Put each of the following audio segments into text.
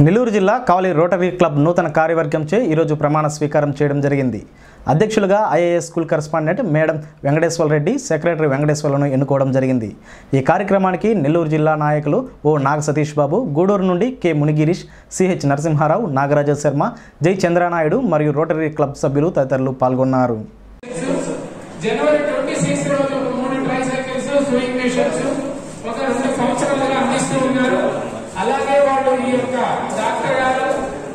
నెల్లూరు జిల్లా కావలి rotary club నూతన కార్యవర్గంచే ఈరోజు ప్రమాణ స్వీకారం చేయడం జరిగింది అధ్యక్షులుగా IAS school correspondent madam Venkateswara Reddy secretary వెంకటేశ్వర్లను ఎన్నుకోవడం జరిగింది ఈ కార్యక్రమానికి నెల్లూరు జిల్లా నాయకులు ఓ నాగ సతీష్ బాబు గూడూరు నుండి కె మునిగిరీష్ సిహెచ్ నరసింహారావు నాగరాజ శర్మ జై చంద్రనాయుడు మరియు రోటరీ క్లబ్ సభ్యులు తదితరులు పాల్గొన్నారు జనవరి ట్వంటీ సిక్స్ రోజు ఒక మూడు ట్రైసైకిల్స్ స్వింగ్ మిషన్స్ ఒక రెండు సంవత్సరాలుగా అందిస్తూ ఉన్నారు అలాగే వాళ్ళు ఈ యొక్క డాక్టర్ గారు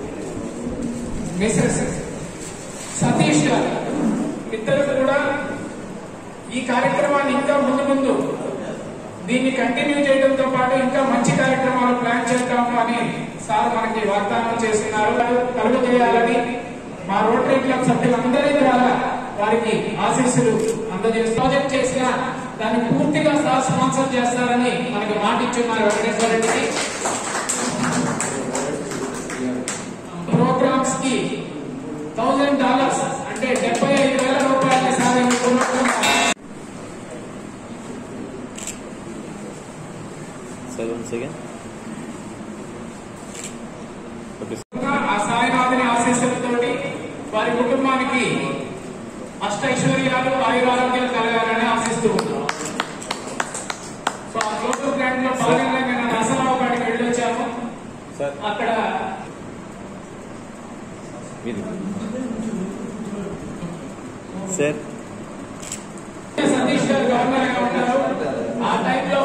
మిసెస్ సతీష్ గారు ఇద్దరు కూడా ఈ కార్యక్రమాన్ని ఇంకా ముందు ముందు దీన్ని కంటిన్యూ చేయడంతో పాటు ఇంకా మంచి కార్యక్రమాలు ప్లాన్ చేద్దాము అని సార్ మనకి వాగ్దానం చేస్తున్నారు కలుగు చేయాలని మా రోటరీ క్లబ్ సభ్యులందరి ద్వారా వారికి ఆశీస్సులు అందజేసి ప్రాజెక్ట్ చేసిన దాన్ని పూర్తిగా సార్ స్పాన్సర్ చేస్తారని మనకి మాట ఇచ్చున్నారు వెంకటేశ్వర రెడ్డికి ప్రోగ్రామ్స్ కి థౌజండ్ డాలర్స్ అంటే డెబ్బై ఐదు వేల రూపాయల సార్ ఎన్నుకున్నట్టు Sir, once again. ఆ సాయినాథుని ఆశీస్సులతోటి వారి కుటుంబానికి అష్టైశ్వర్యాలు ఆయురారోగ్యాలు కలగాలని ఆశిస్తూ ఉన్నాం సో ఆ సోషల్ గ్రాంట్ లో భాగంగా నేను నరసరావు కాడికి వెళ్ళొచ్చాము Sir, అక్కడ మీరు. Sir, సతీష్ గారు గవర్నర్ గా ఉంటారు ఆ టైంలో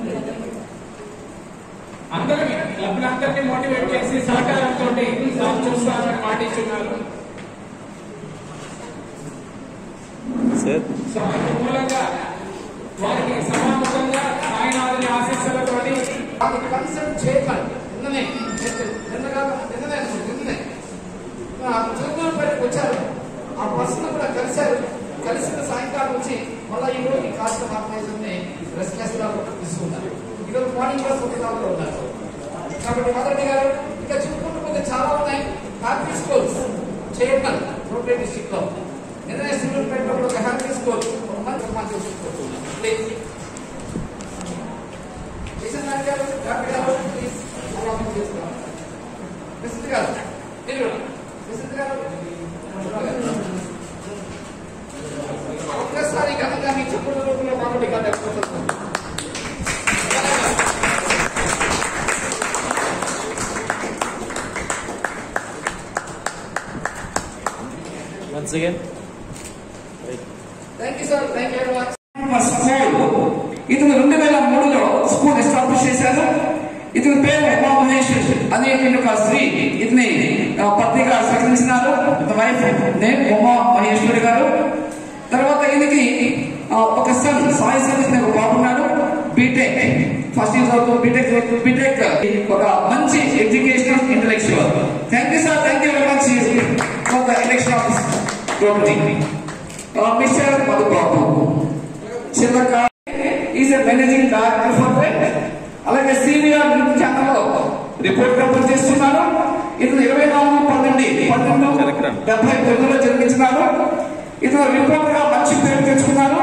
అందరినీ క్లబ్లందరినీ మోటివేట్ చేసి సహకారంతో సార్ చూస్తారని మాటిస్తున్నారు sir, సో అందు మూలంగా వారికి సమాముఖంగా సాయినాథుని ఆశీస్సులతోటి వాళ్ళకి కన్సల్ట్ చేయమని నిన్ననే నిన్నగా నిన్ననే అనుకుంటా, నిన్ననే చిరునూరుపేటకు వచ్చారు ఆ పర్సన్ కూడా కలిశారు కలిసిన సాయంకాలం వచ్చి మళ్ళీ ఈ రోజు ఈ కార్యక్రమ ఆర్గనైజర్ ని రెస్ట్లెస్ గా తీసుకున్నారు ఈరోజు మార్నింగ్ కూడా సొంతకాలంలో ఉన్నారు కాబట్టి మదర్ని గారు ఇంకా చెప్పుకుంటూ పోతే చాలా ఉన్నాయి happy schools chairman rotary district లో నిన్ననే సిరుపేటలో కూడా ఒక హ్యాపీ స్కూల్ ఒక మంచి మంచి ప్లీజ్ కిషన్ నాయక్ గారు డాక్టర్ గారు ప్లీజ్ అలాగే చేస్తున్నాం మిస్టర్ గారు మీరు కూడా. మిస్టర్ గారు ఒక్కసారి ఘనంగా మీ చెప్పుల రూపంలో కాబట్టి కాదు once again. Right. Thank you sir thank you very much school ఇతను రెండు వేల మూడులో స్కూల్ ఎస్టాబ్లిష్ చేశారు ఇతని పేరు ఉమా మహేష్ అనేటువంటి ఒక స్త్రీ ఇతని ఆ, పత్రిక స్వీకరించినారు ఇతని వైఫ్ నేమ్ ఉమా మహేశ్వరి గారు తర్వాత ఈయనకి ఆ, ఒక సన్ సాయి సతీష్ అనే ఒక బాబున్నాడు బీటెక్ ఫస్ట్ ఇయర్ చదువుతూ బీటెక్ చదువుతూ బీటెక్ ఒక మంచి educational intellectual thank you sir thank you very much for the election of totally mister Madhubabu Chillaka is a managing director for అలాగే సీనియర్ న్యూస్ ఛానల్లో రిపోర్ట్ గా పనిచేస్తున్నారు ఇతను ఇరవై నాలుగు పన్నెండు పన్నెండు డెబ్బై తొమ్మిదిలో జన్మించినారు ఇతను రిపోర్ట్ గా మంచి పేరు తెచ్చుకున్నారు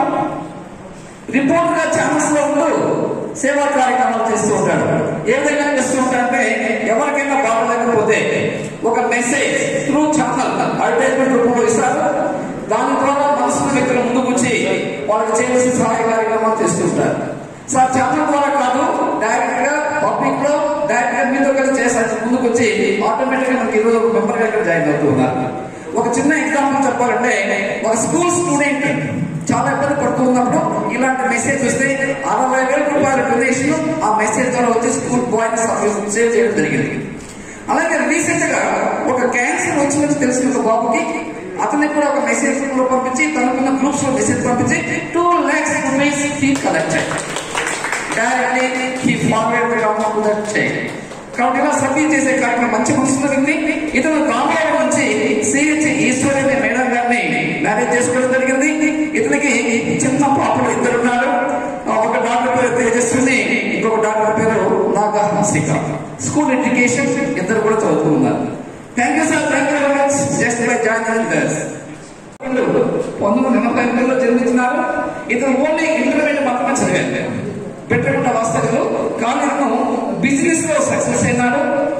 రిపోర్ట్ గా ఛానల్స్ లో ఉంటూ సేవా కార్యక్రమాలు చేస్తూ ఉంటాడు ఏ విధంగా చేస్తూ ఉంటాడంటే ఎవరికైనా బాగలేకపోతే ఒక మెసేజ్ త్రూ ఛానల్ అడ్వర్టైజ్మెంట్ రూపంలో ఇస్తారు దాని ద్వారా మనసున్న వ్యక్తుల ముందుకు వచ్చి వాళ్ళకి చేయవలసిన సహాయ కార్యక్రమాలు చేస్తూ ఉంటారు సార్ ఛానల్ ద్వారా కాదు డైరెక్ట్ గా పబ్లిక్ లో డైరెక్ట్ గా మీతో కలిసి చేస్తారు ముందుకు వచ్చి ఆటోమేటిక్ గా మనకి ఈరోజు ఒక మెంబర్ గా ఇక్కడ జాయిన్ అవుతూ ఉన్నారు ఒక చిన్న ఎగ్జాంపుల్ చెప్పాలంటే ఒక స్కూల్ స్టూడెంట్ చాలా ఇబ్బంది పడుతూ ఉన్నప్పుడు ఇలాంటి మెసేజ్ వస్తే అరవై వేల రూపాయల డొనేషన్ ఆ మెసేజ్ ద్వారా వచ్చి స్కూల్ బాయ్ సేవ్ చేయడం జరిగింది అలాగే రీసెంట్ గా ఒక క్యాన్సర్ వచ్చి వచ్చి తెలిసిన ఒక బాబుకి అతనికి కూడా ఒక మెసేజ్ లో పంపించి తనకున్న గ్రూప్స్ లో మెసేజ్ పంపించి two lakhs rupees fee collected directly he forward amount to that child కాబట్టి ఇలా సబ్మిట్ చేసే కార్యక్రమం మంచి మనసులో ఉంది ఇతను రామయ్య నుంచి సిహెచ్ ఈశ్వరి అనే మేడం గారిని మ్యారేజ్ చేసుకోవడం జరిగింది ఇతనికి చిన్న పాపలు ఇద్దరు ఉన్నారు ఆ, ఒక డాక్టర్ పేరు తేజస్విని ఇంకొక డాక్టర్ పేరు నాగా హంసిక స్కూల్ ఎడ్యుకేషన్ ఇద్దరు కూడా చదువుతూ ఉన్నారు thank you sir thank you very much just by join పంతొమ్మిది వందల ఎనభై ఎనిమిదిలో జన్మించినారు ఇతను ఓన్లీ ఇంటర్మీడియట్ మాత్రమే చదివారు పెట్టకుండా వస్తలు కానీ ఇతను బిజినెస్ లో సక్సెస్ అయినాడు తన బిజినెస్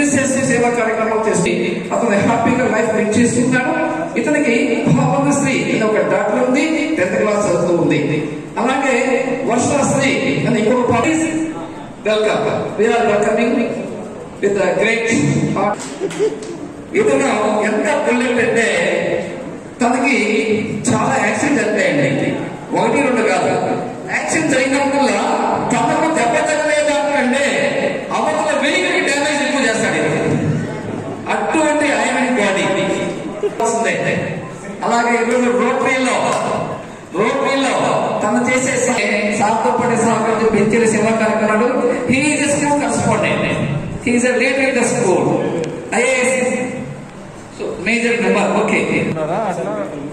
ఎన్ఎస్ఎస్ సేవా కార్యక్రమాలు చేసి అతను హ్యాపీగా లైఫ్ లీడ్ చేస్తున్నాడు ఇతనికి భావనశ్రీ అనే ఒక డాక్టర్ ఉంది టెన్త్ క్లాస్ చదువుతూ ఉంది అలాగే వర్షాశ్రీ అని ఇంకొక party welcome we are welcoming with great heart ఇతను ఎంత బుల్లెట్ అంటే తనకి చాలా యాక్సిడెంట్ జరిగాయండి ఒకటి రెండు కాదు యాక్సిడెంట్ జరిగినప్పుడల్లా తనకు దెబ్బ తగలేదంటే అవతల వెలిగికి డ్యామేజ్ ఎక్కువ చేస్తాడు ఇది. అటువంటి ఐరన్ బాడీ వస్తుంది అలాగే ఈరోజు రోటరీలో రోటరీలో తను చేసే సాగుతో పడే సహకారం పెంచిన సేవా కార్యక్రమాలు he is school correspondent he is late in the school IAS so major number okay ఉన్నారా అట్లా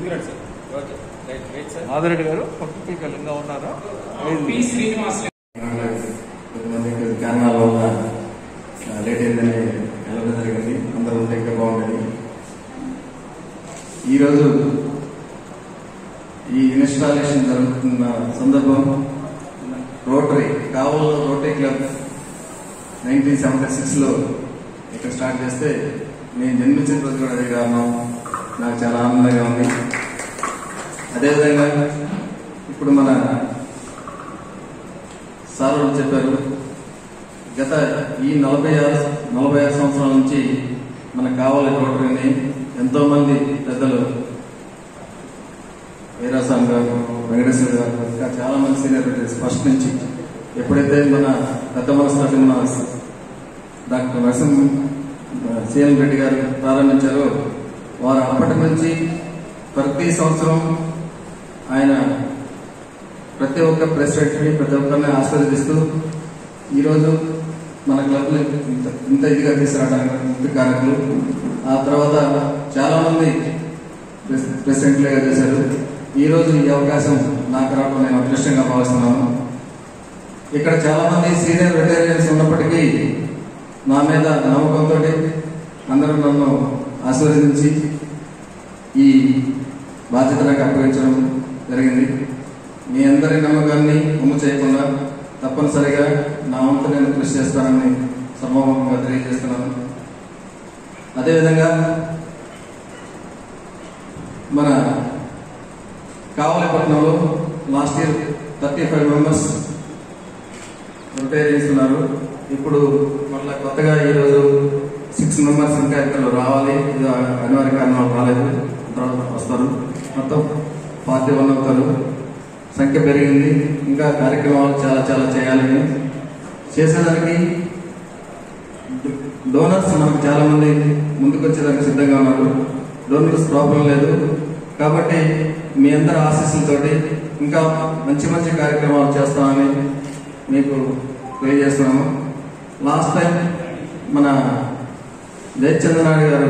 మాధురెడ్డి గారు పక్కకి కలంగా ఉన్నారా పి శ్రీనివాస్ కొంతమందికి కారణాల వల్ల ఆ, లేట్ అయిందని వెళ్ళడం జరిగింది అందరూ ఉంటే ఇంకా బాగుండేది ఈరోజు ఈ ఇన్స్టాలేషన్ జరుగుతున్న సందర్భం రోటరీ కావల్ రోటరీ క్లబ్ నైన్టీన్ సెవెంటీ సిక్స్లో ఇక్కడ స్టార్ట్ చేస్తే నేను జన్మించిన రోజు కూడా అదే కారణం నాకు చాలా ఆనందంగా ఉంది అదేవిధంగా ఇప్పుడు మన సార్ వాళ్ళు చెప్పారు గత ఈ నలభై ఆరు నలభై ఆరు సంవత్సరాల నుంచి మనకు కావాలి రోటరీని ఎంతో మంది పెద్దలు వీరాస్వామి గారు వెంకటేశ్వర గారు ఇంకా చాలా మంది సీనియర్ లీడర్స్ ఫస్ట్ నుంచి ఎప్పుడైతే మన పెద్ద మనస్తత్వం మన డాక్టర్ నరసింహ సీఎం రెడ్డి గారు ప్రారంభించారో వారు అప్పటి నుంచి ప్రతి సంవత్సరం ఆయన ప్రతి ఒక్క ప్రెసిడెంట్ని ప్రతి ఒక్కరిని ఆశీర్వదిస్తూ ఈరోజు మన క్లబ్ని ఇంత ఇంత ఇదిగా తీసుకురావడానికి ముఖ్య కారకులు ఆ తర్వాత చాలా మంది ప్రెస్- ప్రెసిడెంట్లుగా చేశారు ఈ రోజు ఈ అవకాశం నాకు రావడం నేను అదృష్టంగా భావిస్తున్నాను ఇక్కడ చాలా మంది సీనియర్ వెటేరియన్స్ ఉన్నప్పటికీ నా మీద నమ్మకంతో అందరూ నన్ను ఆశీర్వదించి ఈ బాధ్యత నాకు అప్పగించడం జరిగింది మీ అందరి నమ్మకాన్ని అమ్ము చేయకుండా తప్పనిసరిగా నా వంతు నేను కృషి చేస్తానని సభాముఖంగా తెలియజేస్తున్నాను అదేవిధంగా మన కావలిపట్నంలో last year thirty five members retire చేస్తున్నారు ఇప్పుడు మళ్ళీ కొత్తగా ఈరోజు సిక్స్ మెంబర్స్ ఇంకా ఇక్కడ రావాలి ఇది అనివార్య కారణాలు రాలేదు తర్వాత వస్తారు మొత్తం ఫార్టీ వన్ అవుతారు సంఖ్య పెరిగింది ఇంకా కార్యక్రమాలు చాలా చాలా చేయాలని చేసేదానికి డోనర్స్ మనకు చాలా మంది ముందుకు వచ్చేదానికి సిద్ధంగా ఉన్నారు డోనర్స్ ప్రాబ్లం లేదు కాబట్టి మీ అందరి ఆశీస్సులతోటి ఇంకా మంచి మంచి కార్యక్రమాలు చేస్తామని మీకు తెలియజేస్తున్నాము లాస్ట్ టైం మన జయచంద్రనాయుడు గారు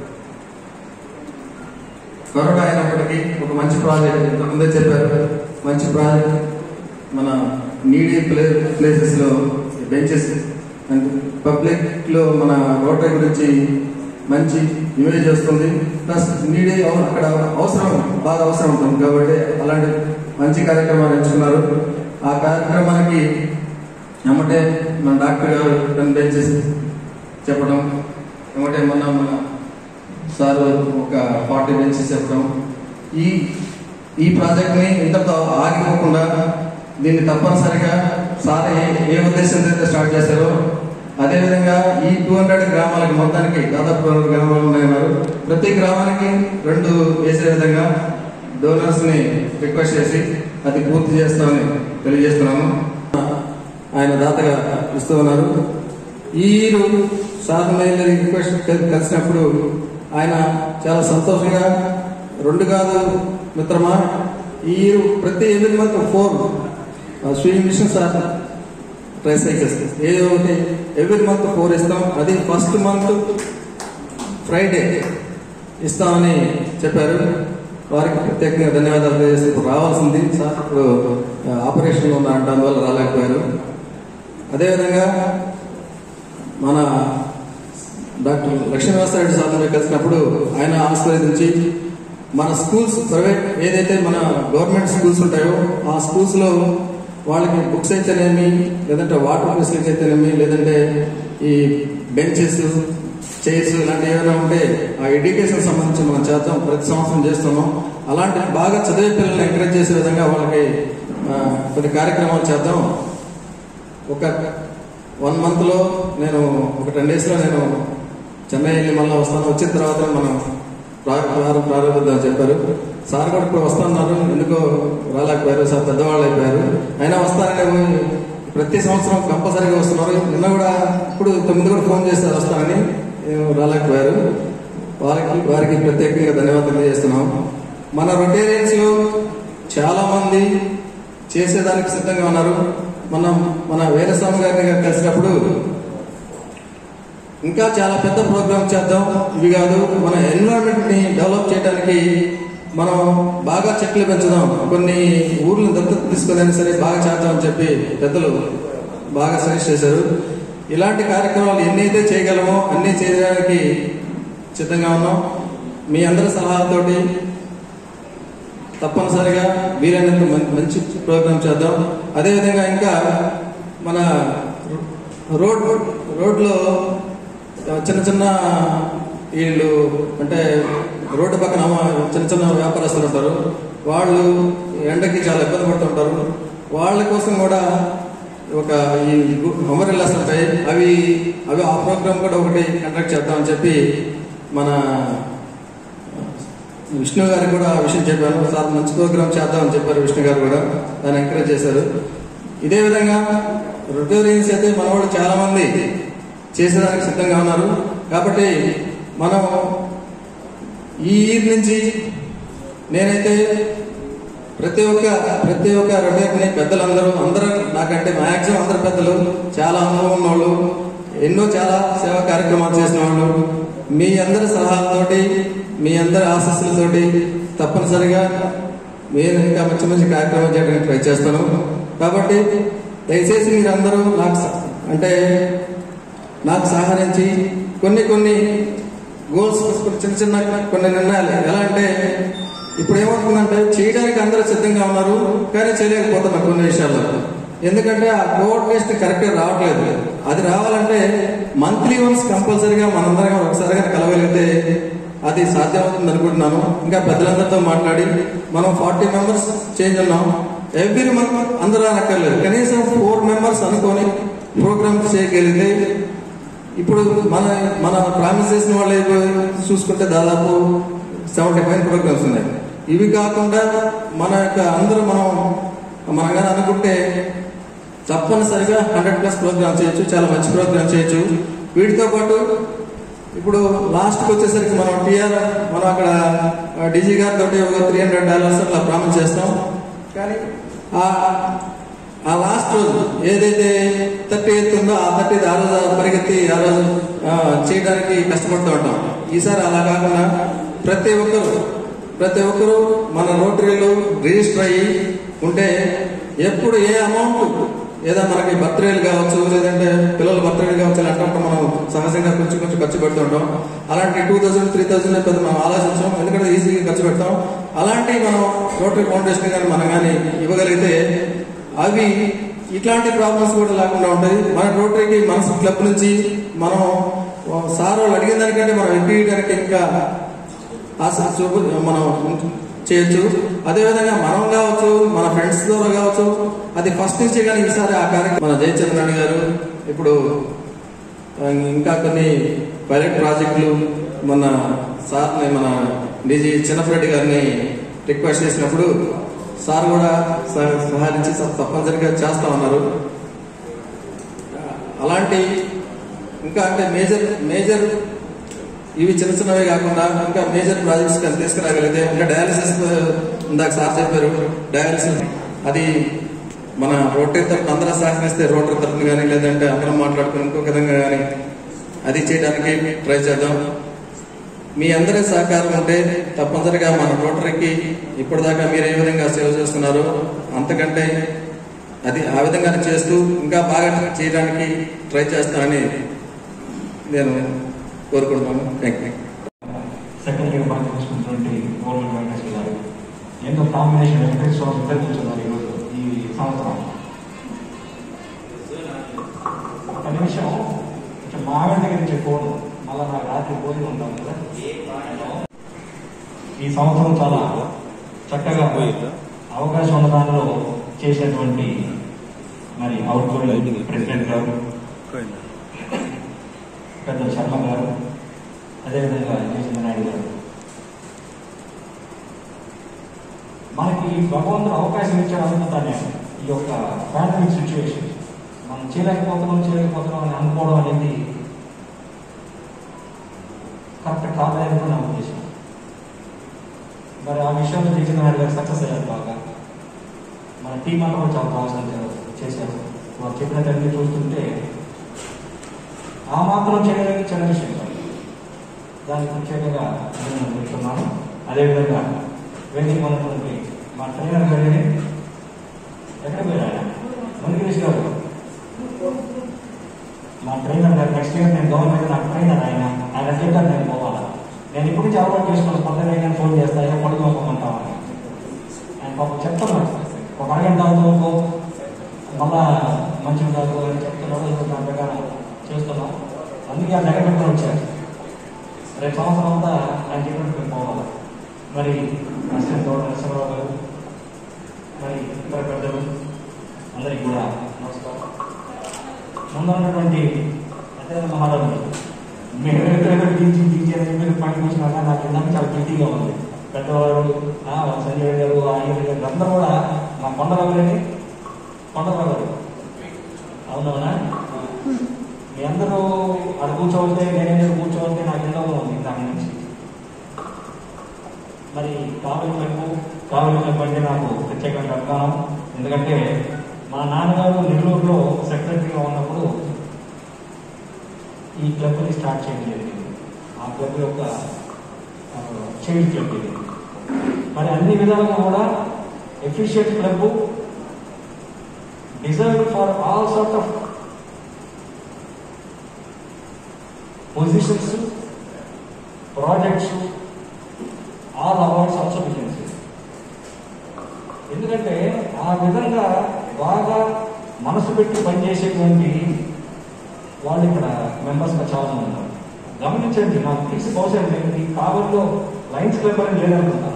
కరోనా అయినప్పటికీ ఒక మంచి ప్రాజెక్ట్ ఇంతకుముందే చెప్పారు మంచి ప్రాజెక్ట్ మన నీడీ ప్లే ప్లేసెస్ లో బెంచెస్ అండ్ పబ్లిక్ లో మన రోటరీ గురించి మంచి ఇమేజ్ వస్తుంది ప్లస్ నీడీ అక్కడ అవసరం బాగా అవసరం ఉంటుంది కాబట్టి అలాంటి మంచి కార్యక్రమాలు ఎంచుకున్నారు ఆ కార్యక్రమానికి ఏమంటే మన డాక్టర్ గారు టెన్ బెంచెస్ చెప్పడం ఏమంటే మొన్న మన సార్ ఒక ఫార్టీ బెంచెస్ చెప్పడం ఈ ఈ ప్రాజెక్ట్ని ఇంతటితో ఆగిపోకుండా దీన్ని తప్పనిసరిగా సార్ ఏ ఏ ఉద్దేశంతో అయితే స్టార్ట్ చేశారో అదేవిధంగా ఈ టూ హండ్రెడ్ గ్రామాలకి మొత్తానికి దాదాపు రెండు గ్రామాలు ఉన్నాయన్నారు ప్రతి గ్రామానికి రెండు వేసే విధంగా డోనర్స్ ని రిక్వెస్ట్ చేసి అది పూర్తి చేస్తామని తెలియజేస్తున్నాము ఆయన దాతగా ఇస్తూ ఉన్నారు ఈ రోజు సార్ మహిళ రిక్వెస్ట్ కలిసినప్పుడు ఆయన చాలా సంతోషంగా రెండు కాదు మిత్రమా ఈ ప్రతి ఎనిమిది month for swimming machine sir tricycles ఏదో ఒకటి ఎవ్రీ మంత్ ఫోర్ ఇస్తాం అది ఫస్ట్ మంత్ ఫ్రైడే ఇస్తామని చెప్పారు వారికి ప్రత్యేకంగా ధన్యవాదాలు తెలియజేస్తూ ఇప్పుడు రావాల్సింది సార్ ఇప్పుడు ఆపరేషన్లో ఉన్న అంటే అందువల్ల రాలేకపోయారు అదేవిధంగా మన డాక్టర్ లక్ష్మీవాసరెడ్డి సార్ని కలిసినప్పుడు ఆయన ఆశీర్వదించి మన స్కూల్స్ ప్రైవేట్ ఏదైతే మన గవర్నమెంట్ స్కూల్స్ ఉంటాయో ఆ స్కూల్స్ లో వాళ్ళకి బుక్స్ అయితేనేమి లేదంటే వాటర్ ఫెసిలిటీ అయితేనేమి లేదంటే ఈ బెంచెస్ చైర్స్ ఇలాంటివి ఏమైనా ఉంటే ఆ ఎడ్యుకేషన్ సంబంధించి మనం చేద్దాం ప్రతి సంవత్సరం చేస్తున్నాం అలాంటి బాగా చదివే పిల్లల్ని ఎంకరేజ్ చేసే విధంగా వాళ్ళకి ఆ, కొన్ని కార్యక్రమాలు చేద్దాం ఒక వన్ మంత్ లో నేను ఒక టెన్ డేస్ లో నేను చెన్నై వెళ్ళి మళ్ళీ వస్తాను వచ్చిన తర్వాత మనం ప్రా- ప్రారం- ప్రారంభిద్దామని చెప్పారు సార్ కూడా ఇప్పుడు వస్తున్నారు ఎందుకో రాలేకపోయారు సార్ పెద్దవాళ్ళు అయిపోయారు అయినా వస్తానని ప్రతి సంవత్సరం కంపల్సరీగా వస్తున్నారు నిన్న కూడా ఇప్పుడు తొమ్మిది కూడా ఫోన్ చేస్తారు వస్తానని ఏం రాలేకపోయారు వారికి వారికి ప్రత్యేకంగా ధన్యవాదాలు తెలియజేస్తున్నాం మన రొటేరియన్స్ లో చాలా మంది చేసేదానికి సిద్ధంగా ఉన్నారు మనం మన వీరస్వామి గారిని కలిసినప్పుడు ఇంకా చాలా పెద్ద ప్రోగ్రామ్ చేద్దాం ఇవి కాదు మన ఎన్విరాన్మెంట్ ని డెవలప్ చేయడానికి మనం బాగా చెట్లు పెంచుదాం కొన్ని ఊర్లను దత్తత తీసుకునే సరే బాగా చేద్దాం అని చెప్పి పెద్దలు బాగా సజెస్ట్ చేశారు ఇలాంటి కార్యక్రమాలు ఎన్నైతే చేయగలమో అన్ని చేయడానికి సిద్ధంగా ఉన్నాం మీ అందరి సలహాలతోటి తప్పనిసరిగా వీలైనంత మం- మంచి ప్రోగ్రామ్ చేద్దాం అదేవిధంగా ఇంకా మన రోడ్ రోడ్లో చిన్న చిన్న వీళ్ళు అంటే రోడ్డు పక్కన అమ్మ- చిన్న చిన్న వ్యాపారస్తులు ఉంటారు వాళ్ళు ఎండకి చాలా ఇబ్బంది పడుతుంటారు వాళ్ళ కోసం కూడా ఒక ఈ అమరిల్లాస్ ఉంటాయి అవి అవి ఆ ప్రోగ్రామ్ కూడా ఒకటి కండక్ట్ చేద్దామని చెప్పి మన విష్ణు గారికి కూడా ఆ విషయం చెప్పాను సార్ మంచి ప్రోగ్రామ్ చేద్దామని చెప్పారు విష్ణు గారు కూడా దాన్ని ఎంకరేజ్ చేశారు ఇదే విధంగా రొటేరియన్స్ అయితే మన వాళ్ళు చాలా మంది చేసేదానికి సిద్ధంగా ఉన్నారు కాబట్టి మనం ఈ ఇయర్ నుంచి నేనైతే ప్రతి ఒక్క ప్రతి ఒక్క రొటేరియన్ పెద్దలందరూ అందరూ నాకంటే మాక్సిమం అందరు పెద్దలు చాలా అనుభవం ఉన్నవాళ్ళు ఎన్నో చాలా సేవా కార్యక్రమాలు చేసిన వాళ్ళు మీ అందరి సలహాలతోటి మీ అందరి ఆశస్సులతోటి తప్పనిసరిగా నేను ఇంకా మంచి మంచి కార్యక్రమాలు చేయడానికి ట్రై చేస్తాను కాబట్టి దయచేసి మీరందరూ నాకు స- అంటే నాకు సహకరించి కొన్ని కొన్ని గోల్స్ చిన్న చిన్న కొన్ని నిర్ణయాలు ఎలా అంటే ఇప్పుడు ఏమవుతుందంటే చేయడానికి అందరూ సిద్ధంగా ఉన్నారు కానీ చేయలేకపోతున్నారు కొన్ని విషయాల్లో ఎందుకంటే ఆ కోఆర్డినేషన్ కరెక్ట్గా రావట్లేదు అది రావాలంటే మంత్లీ వన్స్ కంపల్సరీగా మనందరం ఒకసారిగా కలవగలిగితే అది సాధ్యమవుతుంది అనుకుంటున్నాను ఇంకా పెద్దలందరితో మాట్లాడి మనం ఫార్టీ మెంబర్స్ చేంజ్ ఉన్నాం ఎవ్రీ మంత్ అందరూ అనక్కర్లేదు కనీసం ఫోర్ మెంబర్స్ అనుకొని ప్రోగ్రామ్ చేయగలిగితే ఇప్పుడు మన మన ప్రామిస్ చేసిన వాళ్ళు చూసుకుంటే దాదాపు సెవెంటీ ఫైవ్ ప్రోగ్రామ్స్ ఉన్నాయి ఇవి కాకుండా మన యొక్క అందరూ మనం మనం కానీ అనుకుంటే తప్పనిసరిగా హండ్రెడ్ ప్లస్ ప్రోగ్రామ్ చేయొచ్చు చాలా మంచి ప్రోగ్రామ్ చేయొచ్చు వీటితో పాటు ఇప్పుడు లాస్ట్కి వచ్చేసరికి మనం టీఆర్ మనం అక్కడ డీజీ గారితో ఒక త్రీ హండ్రెడ్ డాలర్స్ అట్లా ప్రామిస్ చేస్తాం కానీ ఆ ఆ లాస్ట్ రోజు ఏదైతే థర్టీ ఎయిత్ ఉందో ఆ థర్టీ ఆ రోజు పరిగెత్తి ఆ రోజు ఆ, చేయడానికి కష్టపడుతూ ఉంటాం ఈసారి అలా కాకుండా ప్రతి ఒక్కరు ప్రతి ఒక్కరు మన రోటరీలో రిజిస్టర్ అయ్యి ఉంటే ఎప్పుడు ఏ అమౌంట్ ఏదో మనకి బర్త్డేలు కావచ్చు లేదంటే పిల్లల బర్త్డేలు కావచ్చు ఇలాంటప్పుడు మనం సహజంగా కొంచెం కొంచెం ఖర్చు పెడుతూ ఉంటాం అలాంటి టూ థౌసండ్ త్రీ థౌసండ్ పెద్ద మనం ఆలోచించాం ఎందుకంటే ఈజీగా ఖర్చు పెడతాం అలాంటి మనం రోటరీ ఫౌండేషన్ కానీ మనం కానీ ఇవ్వగలిగితే అవి ఇట్లాంటి ప్రాబ్లమ్స్ కూడా లేకుండా ఉంటాయి మన రోటరీకి మన క్లబ్ నుంచి మనం సార్ వాళ్ళు అడిగిన దానికంటే మనం ఎక్కియడానికి ఇంకా ఆస చూపు మనం చేయొచ్చు అదేవిధంగా మనం కావచ్చు మన ఫ్రెండ్స్ ద్వారా కావచ్చు అది ఫస్ట్ నుంచి కానీ ఈసారి ఆ కార్యక్రమం మన జయచంద్రన్ గారు ఇప్పుడు ఆ, ఇంకా కొన్ని పైలట్ ప్రాజెక్టులు మన సార్ని మన డీజీ చిన్నప్పరెడ్డి గారిని రిక్వెస్ట్ చేసినప్పుడు సార్ కూడా సహ- సహకరించి స- తప్పనిసరిగా చేస్తా ఉన్నారు అలాంటి ఇంకా అంటే మేజర్ మేజర్ ఇవి చిన్న చిన్నవే కాకుండా ఇంకా మేజర్ ప్రాజెక్ట్స్ కానీ తీసుకురాగలిగితే ఇంకా డయాలసిస్ ఇందాక సార్ చెప్పారు డయాలసిస్ అది మన రోటరీ తరఫున అందరూ సహకరిస్తే రోటరీ తరఫున కానీ లేదంటే అందరం మాట్లాడుకుని ఇంకో విధంగా కానీ అది చేయడానికి ట్రై చేద్దాం మీ అందరి సహకారం ఉంటే తప్పనిసరిగా మన రోటరీకి ఇప్పటిదాకా మీరు ఏ విధంగా సేవ చేస్తున్నారో అంతకంటే అది ఆ విధంగానే చేస్తూ ఇంకా బాగా చేయడానికి ట్రై చేస్తానని నేను కోరుకుంటున్నాను థ్యాంక్ యూ సెకండరీ బాగా చూసుకున్నటువంటి గవర్నమెంట్ వెంకటేశ్వర గారు ఎంతో కాంబినేషన్ వెంకటేశ్వర స్వామి నిర్వహించున్నారు ఈరోజు ఈ సంవత్సరం ఒక నిమిషం ఆమె దగ్గర నుంచి ఫోన్ మళ్ళీ నాకు రాత్రి పోయి ఉంటాం కదా ఈ సంవత్సరం చాలా చక్కగా అవకాశం ఉన్న దానిలో చేసినటువంటి మరి అవుట్ గోయింగ్ ప్రెసిడెంట్ గారు పెద్ద శర్మ గారు అదేవిధంగా జయచంద్ర నాయుడు గారు మనకి భగవంతుడు అవకాశం ఇచ్చాడు అనుకుంటాను నేను ఈ యొక్క పాండమిక్ సిచ్యువేషన్ మనం చేయలేకపోతున్నాం చేయలేకపోతున్నాం అని అనుకోవడం అనేది కరెక్ట్ కాదని కూడా నా ఉద్దేశం మరి ఆ విషయంలో జయచంద్ర నాయుడు గారు సక్సెస్ అయ్యారు బాగా మన టీం అంతా కూడా చాలా బాగా చేశారు వారు చెప్పినట్టు చూస్తుంటే ఆ మాత్రం చేయడానికి చిన్న విషయం కాదు. దానికి ప్రత్యేకంగా నేను చెప్తున్నాను అదేవిధంగా వేదిక ఉన్నటువంటి మా ట్రైనర్ గారిని ఎక్కడ పోయారు మణిగిరీష్ గారు మా ట్రైనర్ గారు నెక్స్ట్ ఇయర్ నేను గవర్నమెంట్ నాకు ట్రైనర్ ఆయన ఆయన చెప్పారు నేను పోవాలా నేను ఇప్పుడు నుంచి అలవాటు చేసుకున్న పొద్దున్న నేను ఫోన్ చేస్తా ఇలా పడుకోమంటామని ఆయన పాపం చెప్తున్నాడు ఒక అరగంట అవుతుందో మళ్ళా మంచిగా కాదు అని చెప్తున్నాడు ఇప్పుడు దాని ప్రకారం చేస్తున్నాం అందుకే ఆ దగ్గర పెట్టుకుని వచ్చారు రేపు సంవత్సరం అంతా ఆయన చెప్పినట్టు మేము పోవాలి మరి అసిస్టెంట్ గవర్నర్ నరసింహరావు గారు మరి ఇతర పెద్దలు అందరికీ కూడా నమస్కారం ముందు ఉన్నటువంటి అదే మహారాజు మీరు ఎక్కడెక్కడ దించి దించి అని చెప్పి పని కూర్చున్నాక నాకు ఇందాక చాలా గిల్టీగా ఉంది పెద్దవారు ఆ, సంజయ్ గారు ఆయన గారు అందరూ కూడా మా కొండరావు గారిని కొండరావు గారు అవునవునా మీ అందరూ అది కూర్చోవద్దే నేనే కూర్చోవద్దే నాకు ఎంతో ఉంది దాని నుంచి మరి కావలి క్లబ్ కావలి క్లబ్ అంటే నాకు ప్రత్యేకంగా అభిమానం ఎందుకంటే మా నాన్నగారు నెల్లూరులో సెక్రటరీగా ఉన్నప్పుడు ఈ క్లబ్ని స్టార్ట్ చేయడం జరిగింది ఆ క్లబ్ యొక్క ఆ, చైల్డ్ క్లబ్ ఇది మరి అన్ని విధాలుగా కూడా efficient club deserve for all sort of positions projects all awards also business ఎందుకంటే ఆ విధంగా బాగా మనసు పెట్టి పనిచేసేటువంటి వాళ్ళు ఇక్కడ మెంబర్స్గా చాలా మంది ఉన్నారు గమనించండి నాకు తెలిసి బహుశా నేను ఈ కావల్లో లైన్స్ క్లబ్ అని లేదనుకుంటాను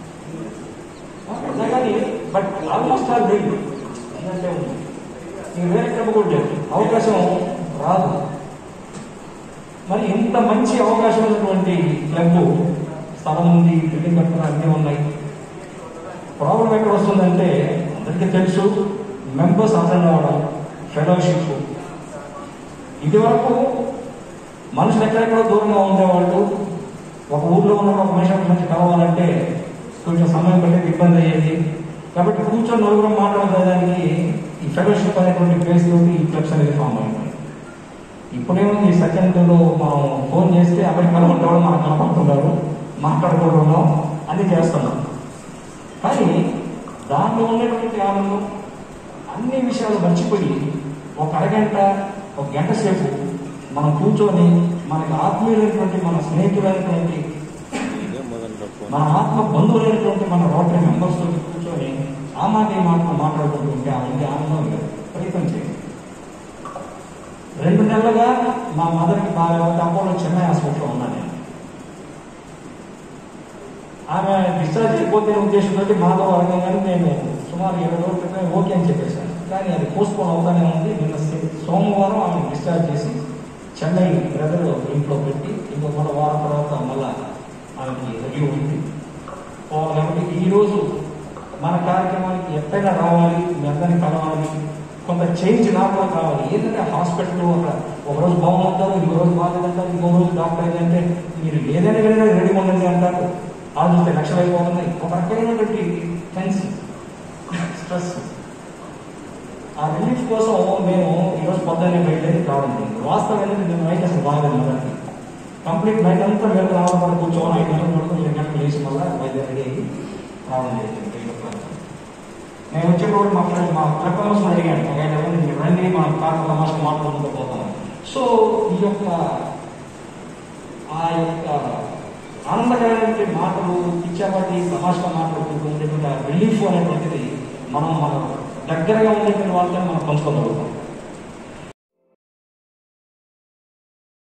ఉన్నా కానీ బట్ ఆల్మోస్ట్ ఆల్ లేదు ఏంటంటే ఉంది ఈ వేరే క్లబ్ కూడా లేదు అవకాశం రాదు మరి ఇంత మంచి అవకాశం ఉన్నటువంటి క్లబ్ స్థలం ఉంది బిల్డింగ్ కట్టుకున్న అన్నీ ఉన్నాయి ప్రాబ్లం ఎక్కడ వస్తుందంటే అందరికీ తెలుసు మెంబర్స్ అటెండ్ అవ్వడం ఫెలోషిప్ ఇది వరకు మనుషులు ఎక్కడెక్కడో దూరంగా ఉండేవాళ్ళు ఒక ఊర్లో ఉన్న ఒక మనిషి ఒక మనిషి కలవాలంటే కొంచెం సమయం పట్టేది ఇబ్బంది అయ్యేది కాబట్టి కూర్చొని నలుగురు మాట్లాడడానికి ఈ ఫెలోషిప్ అనేటువంటి ప్లేస్ తోటి ఈ క్లబ్స్ అనేది ఫామ్ అయింది ఇప్పుడేముంది ఈ సెకండ్లో మనం ఫోన్ చేస్తే అమెరికాలో ఉండేవాళ్ళు మనకు కనపడుతున్నారు మాట్లాడుకుంటున్నాం అన్ని చేస్తున్నాం కానీ దాంట్లో ఉన్నటువంటి ఆనందం అన్ని విషయాలు మర్చిపోయి ఒక అరగంట ఒక గంట సేపు మనం కూర్చొని మనకి ఆత్మీయులైనటువంటి మన స్నేహితులైనటువంటి మన ఆత్మ బంధువులైనటువంటి మన రోటరీ మెంబర్స్ తోటి కూర్చొని ఆ మాట ఈ మాట మాట్లాడుకుంటూ ఉంటే ఆ ఇంటి ఆనందం లేదు ప్రయత్నం చేయండి రెండు నెలలుగా మా మదర్కి బాగా అపోలో చెన్నై హాస్పిటల్లో ఉన్నాను నేను ఆమె డిశ్చార్జ్ అయిపోతే ఉద్దేశంతో మాతో అడగగానే నేను సుమారు ఏడు రోజుల క్రితం ఓకే అని చెప్పేశాను కానీ అది పోస్ట్పోన్ అవుతానే ఉంది నిన్న సి- సోమవారం ఆమె డిశ్చార్జ్ చేసి చెన్నై బ్రదర్ ఇంట్లో పెట్టి ఇంకో మన వారం తర్వాత మళ్ళా ఆమెకి రివ్యూ ఉంది పోవాలి కాబట్టి ఈ రోజు మన కార్యక్రమానికి ఎప్పుడైనా రావాలి మీ అందరినీ కలవాలి కొంత చేంజ్ నాకు కూడా కావాలి ఏంటంటే హాస్పిటల్ అక్కడ ఒక రోజు బాగుంటారు ఇంకో రోజు బాగాలేదంటారు ఇంకో రోజు డాక్టర్ ఏంటంటే మీరు ఏదైనా వెళ్ళినా రెడీ ఉండండి అంటారు ఆ చూస్తే లక్షలు అయిపోతున్నాయి ఒక రకమైనటువంటి టెన్షన్ స్ట్రెస్ ఆ రిలీఫ్ కోసం నేను ఈరోజు పొద్దున్నే బయలుదేరి రావడం జరిగింది వాస్తవం ఏంటంటే నేను నైట్ అసలు బాగలేదు మొదటి కంప్లీట్ నైట్ అంతా మేము రావడం కూర్చోవాలి ఐదు గంటలు పడుకుని ఏడు గంటలు లేచి మళ్ళీ బయలుదేరి అయ్యి రావడం జరిగింది నేను వచ్చేప్పుడు మా ఫ్రెండ్ మా క్లబ్ మెంబర్స్ అడిగాను ఒక ఆయన ఎవరు మీరు రండి మా కార్ తమాషా మాట్లాడుకుంటూ పోతాం సో ఈ యొక్క ఆ యొక్క ఆనందకరమైనటువంటి మాటలు పిచ్చాపాటి తమాషా మాట్లాడుకుంటూ ఉండేటువంటి ఆ రిలీఫ్ అనేటువంటిది మనం మన దగ్గరగా ఉండేటువంటి వాళ్ళతో మనం పంచుకోగలుగుతాం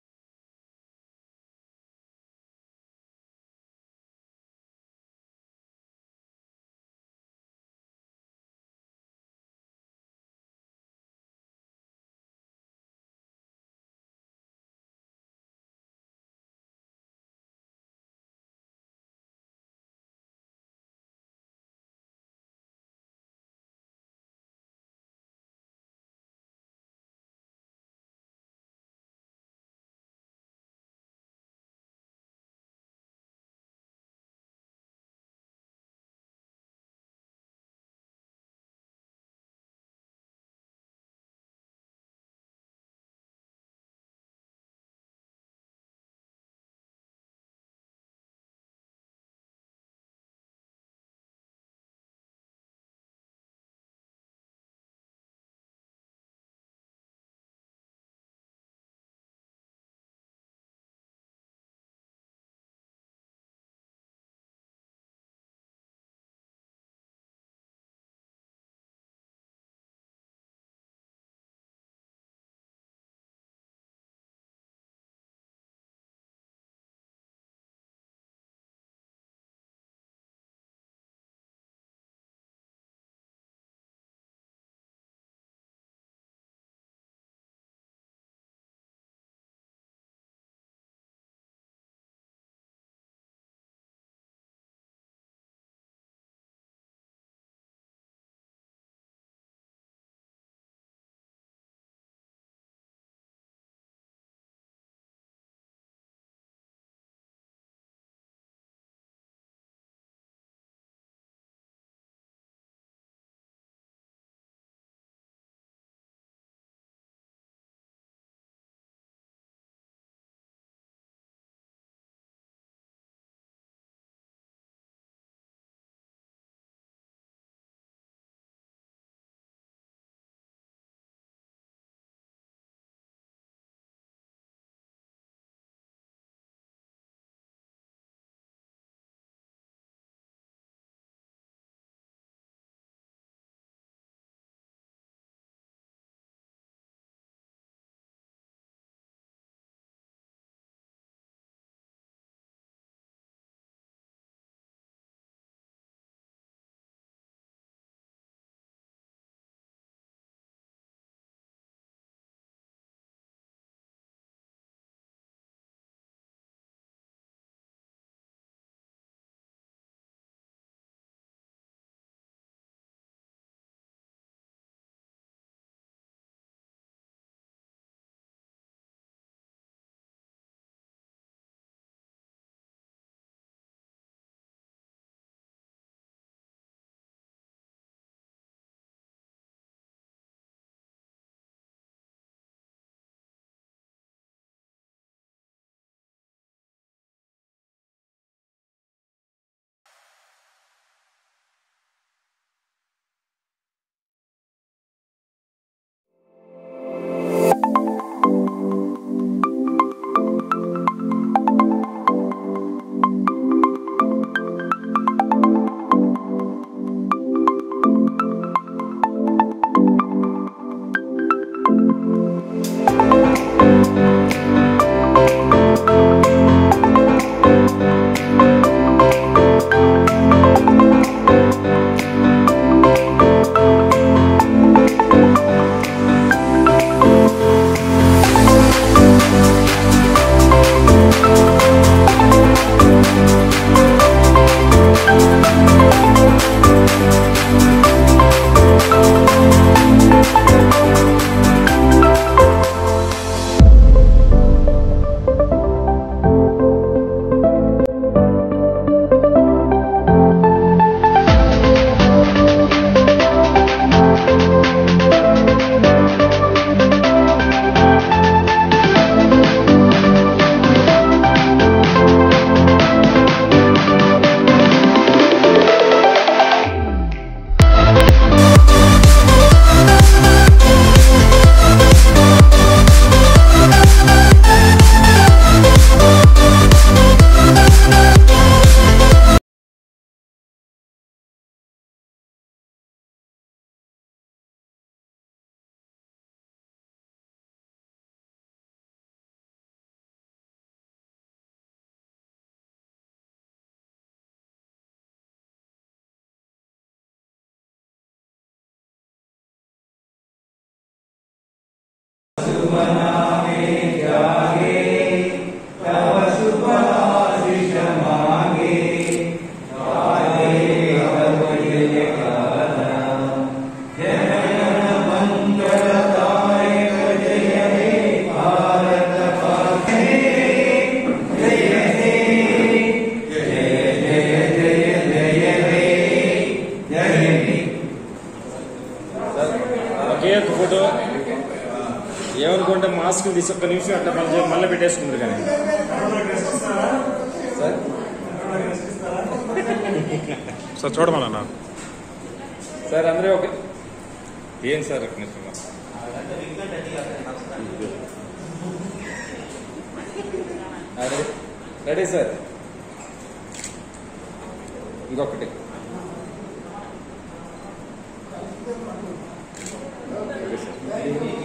ఒకే ఒక ఫోటో ఏమనుకుంటే మాస్క్ తీసి ఒక్క నిమిషం అట్లా మళ్ళీ మళ్ళీ పెట్టేసుకుంటారు కానీ సార్ సార్ చూడమన్నా సార్ అందరూ ఒక ఏం సార్ ఒక నిమిషం రెడీ రెడీ సార్ ఇంకొకటి రెడీ సార్